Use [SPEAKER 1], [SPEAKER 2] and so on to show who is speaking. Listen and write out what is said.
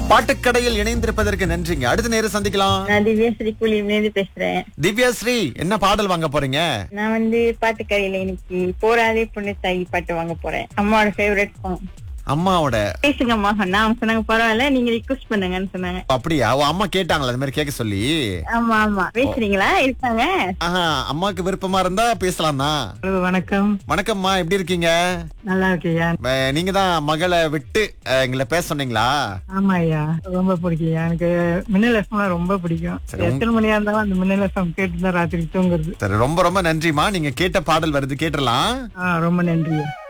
[SPEAKER 1] பாட்டுக்கடையில் இணைந்திருப்பதற்கு நன்றிங்க அடுத்த நேரம் சந்திக்கலாம்
[SPEAKER 2] நான் திவ்யாஸ்ரீ கூலியிலேருந்து பேசுறேன்
[SPEAKER 1] திவ்யா ஸ்ரீ என்ன பாடல் வாங்க போறீங்க
[SPEAKER 2] நான் வந்து பாட்டுக்கடையில இன்னைக்கு போராதே பொண்ணு தாய் பாட்டு வாங்க போறேன் அம்மாவோட ஃபேவரட் சாங்
[SPEAKER 1] அம்மாவோட
[SPEAKER 2] பேசுங்கம்மா சொன்னா அவங்க சொன்னாங்க பரவாயில்ல நீங்க ரிக்வஸ்ட் பண்ணுங்கன்னு சொன்னாங்க
[SPEAKER 1] அப்படியா அவ அம்மா கேட்டாங்களா அது மாதிரி கேட்க சொல்லி
[SPEAKER 2] ஆமா ஆமா பேசுறீங்களா இருக்காங்க
[SPEAKER 1] ஆஹா அம்மாக்கு விருப்பமா இருந்தா பேசலாம் தான்
[SPEAKER 3] ஹலோ வணக்கம்
[SPEAKER 1] வணக்கம்மா எப்படி இருக்கீங்க
[SPEAKER 3] நல்லா இருக்கியா
[SPEAKER 1] அஹ், நீங்க தான் மகளை விட்டு அஹ், எங்களை பேச சொன்னீங்களா
[SPEAKER 3] ஆமா ஐயா ரொம்ப பிடிக்கும் எனக்கு மின்னல் எஃப்எம் ரொம்ப பிடிக்கும்
[SPEAKER 1] சரி, உங்க-
[SPEAKER 3] எத்தனை மணியா இருந்தாலும் அந்த மின்னல் எஃப்எம் கேட்டு தான் ராத்திரி தூங்குறது
[SPEAKER 1] சரி ரொம்ப ரொம்ப நன்றிமா நீங்க கேட்ட பாடல் வருது கேட்டுடலாம்
[SPEAKER 3] ஆ ரொம்ப நன்றி